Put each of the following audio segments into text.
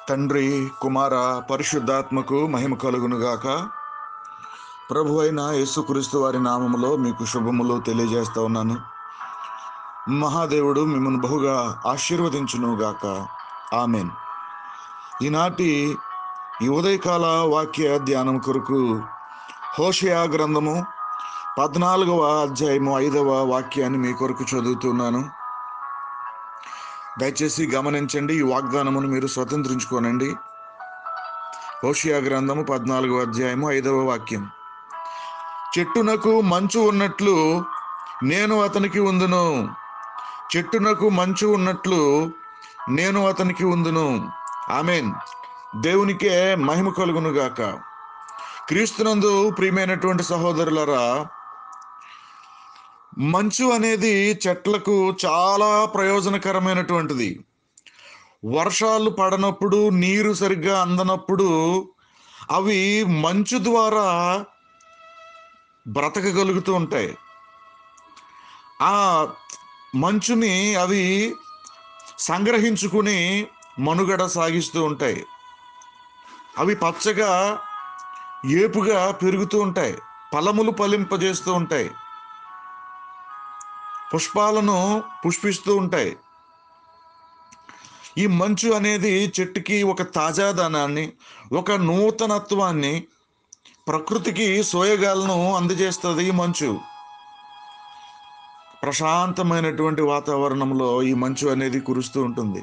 తండ్రి కుమార పరిశుద్ధాత్మకు మహిమ కలుగునుగాక ప్రభు అయిన యేసుక్రీస్తు వారి నామములో మీకు శుభములు తెలియజేస్తా ఉన్నాను మహాదేవుడు మిమ్మల్ని బహుగా ఆశీర్వదించునుగాక ఆమెన్ ఈనాటి ఈ ఉదయకాల వాక్య ధ్యానం కొరకు హోషయా గ్రంథము పద్నాలుగవ అధ్యాయము ఐదవ వాక్యాన్ని మీ కొరకు చదువుతున్నాను దయచేసి గమనించండి ఈ వాగ్దానమును మీరు స్వతంత్రించుకోనండి హోషియా గ్రంథము పద్నాలుగవ అధ్యాయము ఐదవ వాక్యం చెట్టునకు మంచు ఉన్నట్లు నేను అతనికి ఉందును చెట్టునకు మంచు ఉన్నట్లు నేను అతనికి ఉందును ఆమెన్ దేవునికే మహిమ కలుగును గాక క్రీస్తునందు ప్రియమైనటువంటి సహోదరులరా మంచు అనేది చెట్లకు చాలా ప్రయోజనకరమైనటువంటిది వర్షాలు పడనప్పుడు నీరు సరిగ్గా అందనప్పుడు అవి మంచు ద్వారా బ్రతకగలుగుతూ ఉంటాయి ఆ మంచుని అవి సంగ్రహించుకుని మనుగడ సాగిస్తూ ఉంటాయి అవి పచ్చగా ఏపుగా పెరుగుతూ ఉంటాయి ఫలములు ఫలింపజేస్తూ ఉంటాయి పుష్పాలను పుష్పిస్తూ ఉంటాయి ఈ మంచు అనేది చెట్టుకి ఒక తాజాదనాన్ని ఒక నూతనత్వాన్ని ప్రకృతికి సోయగాలను అందజేస్తుంది ఈ మంచు ప్రశాంతమైనటువంటి వాతావరణంలో ఈ మంచు అనేది కురుస్తూ ఉంటుంది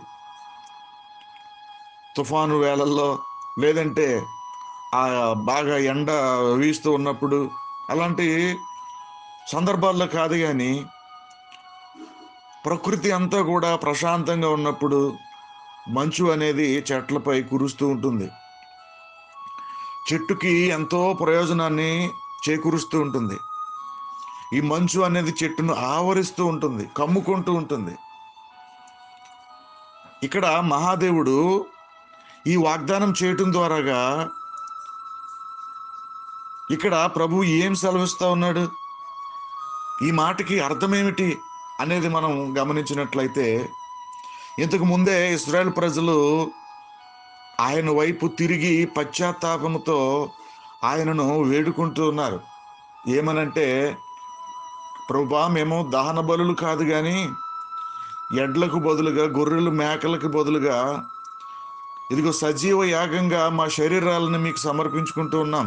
తుఫాను వేళల్లో లేదంటే ఆ బాగా ఎండ వీస్తూ ఉన్నప్పుడు అలాంటి సందర్భాల్లో కాదు కానీ ప్రకృతి అంతా కూడా ప్రశాంతంగా ఉన్నప్పుడు మంచు అనేది చెట్లపై కురుస్తూ ఉంటుంది చెట్టుకి ఎంతో ప్రయోజనాన్ని చేకూరుస్తూ ఉంటుంది ఈ మంచు అనేది చెట్టును ఆవరిస్తూ ఉంటుంది కమ్ముకుంటూ ఉంటుంది ఇక్కడ మహాదేవుడు ఈ వాగ్దానం చేయటం ద్వారాగా ఇక్కడ ప్రభు ఏం సెలవిస్తా ఉన్నాడు ఈ మాటకి అర్థమేమిటి అనేది మనం గమనించినట్లయితే ఇంతకు ముందే ఇస్రాయల్ ప్రజలు ఆయన వైపు తిరిగి పశ్చాత్తాపముతో ఆయనను వేడుకుంటూ ఉన్నారు ఏమనంటే ప్రభా మేము దహన బలులు కాదు కానీ ఎడ్లకు బదులుగా గొర్రెలు మేకలకు బదులుగా ఇదిగో సజీవ యాగంగా మా శరీరాలను మీకు సమర్పించుకుంటూ ఉన్నాం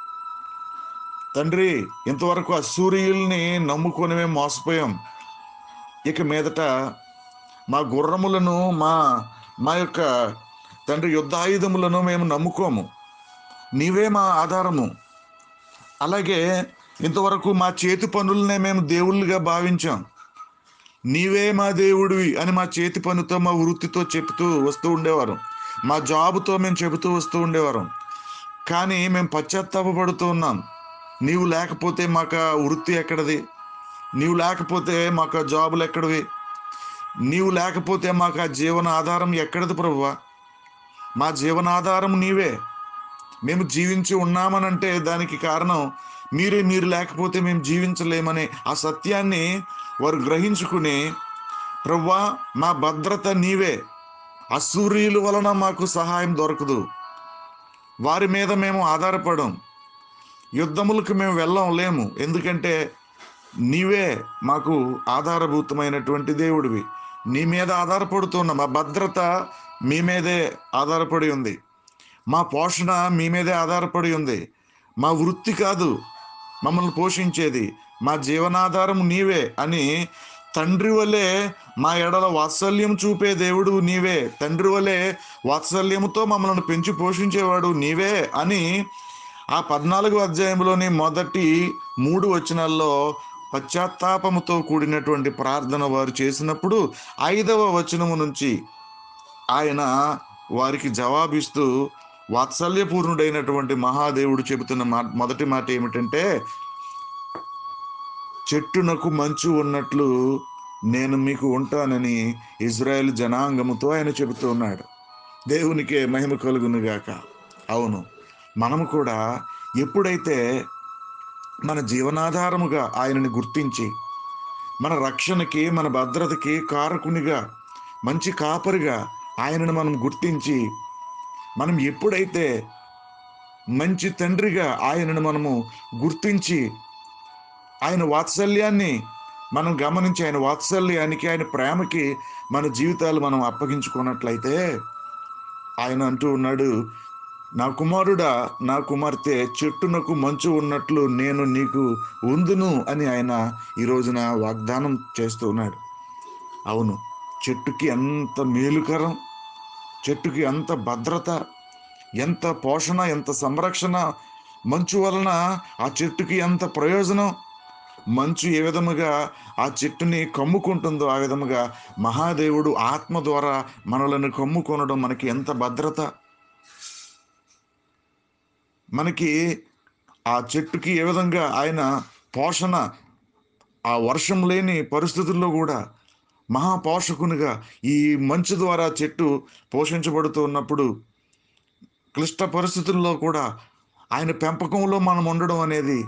తండ్రి ఇంతవరకు అసూరియుల్ని నమ్ముకొని మేము మోసపోయాం ఇక మీదట మా గుర్రములను మా మా యొక్క తండ్రి యుద్ధాయుధములను మేము నమ్ముకోము నీవే మా ఆధారము అలాగే ఇంతవరకు మా చేతి పనులనే మేము దేవుళ్ళుగా భావించాం నీవే మా దేవుడివి అని మా చేతి పనితో మా వృత్తితో చెబుతూ వస్తూ ఉండేవారు మా జాబుతో మేము చెబుతూ వస్తూ ఉండేవారు కానీ మేము పశ్చాత్తాపడుతూ ఉన్నాం నీవు లేకపోతే మాకు ఆ వృత్తి ఎక్కడది నీవు లేకపోతే మాకు ఆ జాబులు ఎక్కడవి నీవు లేకపోతే మాకు ఆ జీవన ఆధారం ఎక్కడది ప్రభువా మా జీవనాధారం నీవే మేము జీవించి ఉన్నామనంటే దానికి కారణం మీరే మీరు లేకపోతే మేము జీవించలేమనే ఆ సత్యాన్ని వారు గ్రహించుకుని ప్రవ్వా మా భద్రత నీవే అసూర్యుల వలన మాకు సహాయం దొరకదు వారి మీద మేము ఆధారపడం యుద్ధములకు మేము వెళ్ళం లేము ఎందుకంటే నీవే మాకు ఆధారభూతమైనటువంటి దేవుడివి నీ మీద ఆధారపడుతున్న మా భద్రత మీ మీదే ఆధారపడి ఉంది మా పోషణ మీ మీదే ఆధారపడి ఉంది మా వృత్తి కాదు మమ్మల్ని పోషించేది మా జీవనాధారం నీవే అని తండ్రి వలె మా ఎడల వాత్సల్యం చూపే దేవుడు నీవే తండ్రి వలె వాత్సల్యముతో మమ్మల్ని పెంచి పోషించేవాడు నీవే అని ఆ పద్నాలుగు అధ్యాయంలోని మొదటి మూడు వచనాల్లో పశ్చాత్తాపముతో కూడినటువంటి ప్రార్థన వారు చేసినప్పుడు ఐదవ వచనము నుంచి ఆయన వారికి జవాబిస్తూ వాత్సల్యపూర్ణుడైనటువంటి మహాదేవుడు చెబుతున్న మా మొదటి మాట ఏమిటంటే చెట్టునకు మంచు ఉన్నట్లు నేను మీకు ఉంటానని ఇజ్రాయెల్ జనాంగముతో ఆయన చెబుతూ ఉన్నాడు దేవునికే మహిమ కలుగునుగాక అవును మనము కూడా ఎప్పుడైతే మన జీవనాధారముగా ఆయనని గుర్తించి మన రక్షణకి మన భద్రతకి కారకునిగా మంచి కాపరిగా ఆయనను మనం గుర్తించి మనం ఎప్పుడైతే మంచి తండ్రిగా ఆయనను మనము గుర్తించి ఆయన వాత్సల్యాన్ని మనం గమనించి ఆయన వాత్సల్యానికి ఆయన ప్రేమకి మన జీవితాలు మనం అప్పగించుకున్నట్లయితే ఆయన అంటూ ఉన్నాడు నా కుమారుడా నా కుమార్తె చెట్టునకు మంచు ఉన్నట్లు నేను నీకు ఉందును అని ఆయన ఈ రోజున వాగ్దానం చేస్తూ ఉన్నాడు అవును చెట్టుకి ఎంత మేలుకరం చెట్టుకి ఎంత భద్రత ఎంత పోషణ ఎంత సంరక్షణ మంచు వలన ఆ చెట్టుకి ఎంత ప్రయోజనం మంచు ఏ విధముగా ఆ చెట్టుని కమ్ముకుంటుందో ఆ విధముగా మహాదేవుడు ఆత్మ ద్వారా మనలను కమ్ముకొనడం మనకి ఎంత భద్రత మనకి ఆ చెట్టుకి ఏ విధంగా ఆయన పోషణ ఆ వర్షం లేని పరిస్థితుల్లో కూడా మహాపోషకునిగా ఈ మంచు ద్వారా చెట్టు పోషించబడుతూ ఉన్నప్పుడు క్లిష్ట పరిస్థితుల్లో కూడా ఆయన పెంపకంలో మనం ఉండడం అనేది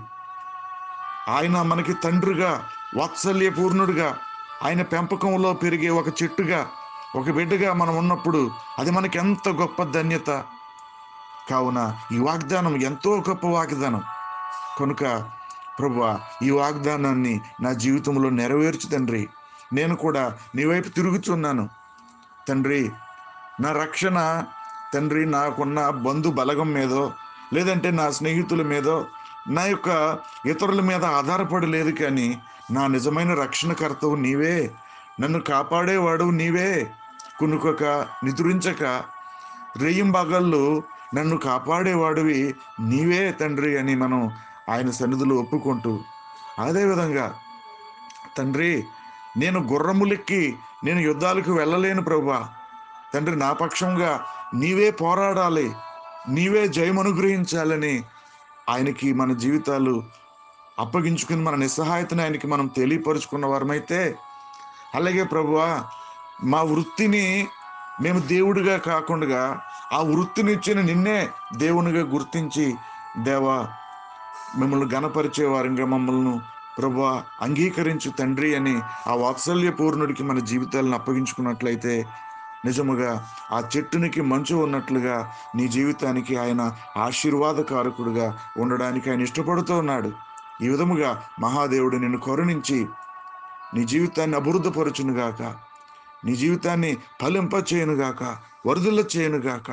ఆయన మనకి తండ్రిగా వాత్సల్యపూర్ణుడిగా ఆయన పెంపకంలో పెరిగే ఒక చెట్టుగా ఒక బిడ్డగా మనం ఉన్నప్పుడు అది మనకి ఎంత గొప్ప ధన్యత కావున ఈ వాగ్దానం ఎంతో గొప్ప వాగ్దానం కనుక ప్రభువా ఈ వాగ్దానాన్ని నా జీవితంలో నెరవేర్చు తండ్రి నేను కూడా నీ వైపు తిరుగుతున్నాను తండ్రి నా రక్షణ తండ్రి నాకున్న బంధు బలగం మీదో లేదంటే నా స్నేహితుల మీదో నా యొక్క ఇతరుల మీద ఆధారపడి లేదు కానీ నా నిజమైన రక్షణకర్తవు నీవే నన్ను కాపాడేవాడు నీవే కునుకొక నిద్రించక రేయింబగళ్ళు నన్ను కాపాడేవాడివి నీవే తండ్రి అని మనం ఆయన సన్నిధిలో ఒప్పుకుంటూ అదేవిధంగా తండ్రి నేను గుర్రములెక్కి నేను యుద్ధాలకు వెళ్ళలేను ప్రభా తండ్రి నా పక్షంగా నీవే పోరాడాలి నీవే జయమనుగ్రహించాలని ఆయనకి మన జీవితాలు అప్పగించుకుని మన నిస్సహాయతని ఆయనకి మనం తెలియపరుచుకున్న వారమైతే అలాగే ప్రభువా మా వృత్తిని మేము దేవుడిగా కాకుండా ఆ వృత్తిని ఇచ్చిన నిన్నే దేవునిగా గుర్తించి దేవా మిమ్మల్ని గణపరిచే వారంగా మమ్మల్ని ప్రభా అంగీకరించు తండ్రి అని ఆ వాత్సల్య పూర్ణుడికి మన జీవితాలను అప్పగించుకున్నట్లయితే నిజముగా ఆ చెట్టునికి మంచు ఉన్నట్లుగా నీ జీవితానికి ఆయన ఆశీర్వాదకారకుడుగా ఉండడానికి ఆయన ఇష్టపడుతూ ఉన్నాడు ఈ విధముగా మహాదేవుడు నిన్ను కరుణించి నీ జీవితాన్ని అభివృద్ధపరచునుగాక నీ జీవితాన్ని ఫలింప చేయనుగాక వరదల చేయనుగాక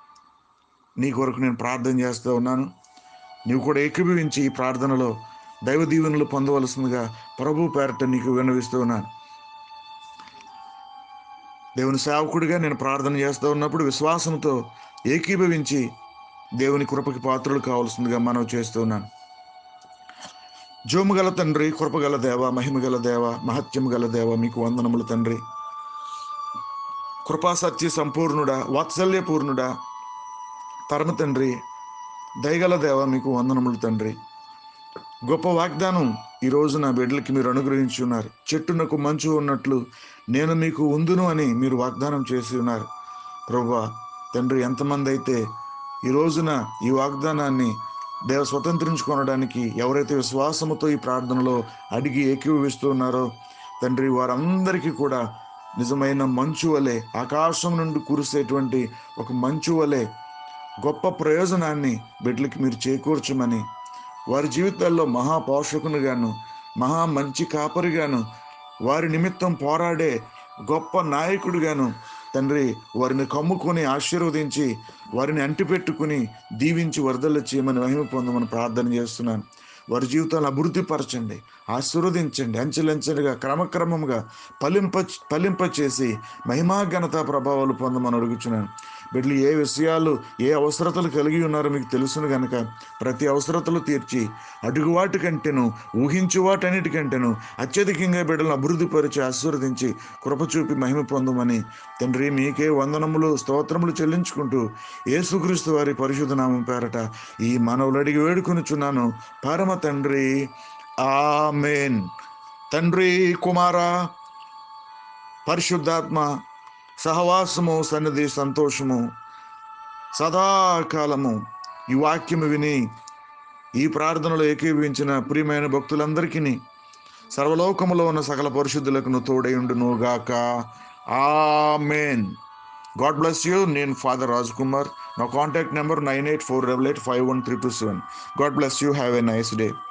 నీ కొరకు నేను ప్రార్థన చేస్తూ ఉన్నాను నీవు కూడా ఏకీభవించి ఈ ప్రార్థనలో దైవ దీవెనలు పొందవలసిందిగా ప్రభు పేరట నీకు విన్నవిస్తూ ఉన్నాను దేవుని సేవకుడిగా నేను ప్రార్థన చేస్తూ ఉన్నప్పుడు విశ్వాసంతో ఏకీభవించి దేవుని కృపకి పాత్రలు కావాల్సిందిగా మనవి చేస్తూ ఉన్నాను జోము గల తండ్రి కృపగల దేవ మహిమ గల దేవ మహత్యము గల దేవ మీకు వందనములు తండ్రి కృపా సత్య సంపూర్ణుడా వాత్సల్యపూర్ణుడా పరమ తండ్రి దయగల దేవ మీకు వందనములు తండ్రి గొప్ప వాగ్దానం ఈ రోజు నా బిడ్డలకి మీరు అనుగ్రహించి ఉన్నారు చెట్టునకు మంచు ఉన్నట్లు నేను మీకు ఉందును అని మీరు వాగ్దానం చేసి ఉన్నారు ప్రభా తండ్రి ఎంతమంది అయితే ఈ రోజున ఈ వాగ్దానాన్ని దేవ స్వతంత్రించుకొనడానికి ఎవరైతే విశ్వాసముతో ఈ ప్రార్థనలో అడిగి ఏకీభవిస్తూ ఉన్నారో తండ్రి వారందరికీ కూడా నిజమైన మంచు వలె ఆకాశం నుండి కురిసేటువంటి ఒక మంచు వలె గొప్ప ప్రయోజనాన్ని బిడ్డలకి మీరు చేకూర్చమని వారి జీవితాల్లో మహా పోషకునిగాను మహా మంచి కాపరిగాను వారి నిమిత్తం పోరాడే గొప్ప నాయకుడిగాను తండ్రి వారిని కమ్ముకొని ఆశీర్వదించి వారిని అంటిపెట్టుకుని దీవించి వరదలు చేయమని మహిమ పొందమని ప్రార్థన చేస్తున్నాను వారి జీవితాలను అభివృద్ధి పరచండి ఆశీర్వదించండి అంచెలంచెలుగా క్రమక్రమంగా ఫలింప ఫలింప చేసి మహిమా ఘనత ప్రభావాలు పొందమని అడుగుచున్నాను బిడ్డలు ఏ విషయాలు ఏ అవసరతలు కలిగి ఉన్నారో మీకు తెలుసును గనక ప్రతి అవసరతలు తీర్చి అడుగు వాటి కంటేను ఊహించు వాటన్నిటికంటేను అత్యధికంగా బిడ్డలను అభివృద్ధిపరిచి ఆశీర్వదించి కృప చూపి మహిమ పొందమని తండ్రి మీకే వందనములు స్తోత్రములు చెల్లించుకుంటూ యేసుక్రీస్తు వారి పరిశుద్ధ నామం పేరట ఈ మనవులు అడిగి వేడుకొనుచున్నాను పరమ తండ్రి ఆమెన్ తండ్రి కుమార పరిశుద్ధాత్మ సహవాసము సన్నిధి సంతోషము సదాకాలము ఈ వాక్యము విని ఈ ప్రార్థనలో ఏకీభవించిన ప్రియమైన భక్తులందరికీ సర్వలోకములో ఉన్న సకల పరిశుద్ధులకు తోడై ఉండును గాక ఆమెన్ గాడ్ బ్లెస్ యూ నేను ఫాదర్ రాజ్ కుమార్ నా contact number nine eight four double eight five one three two seven God bless you have a nice day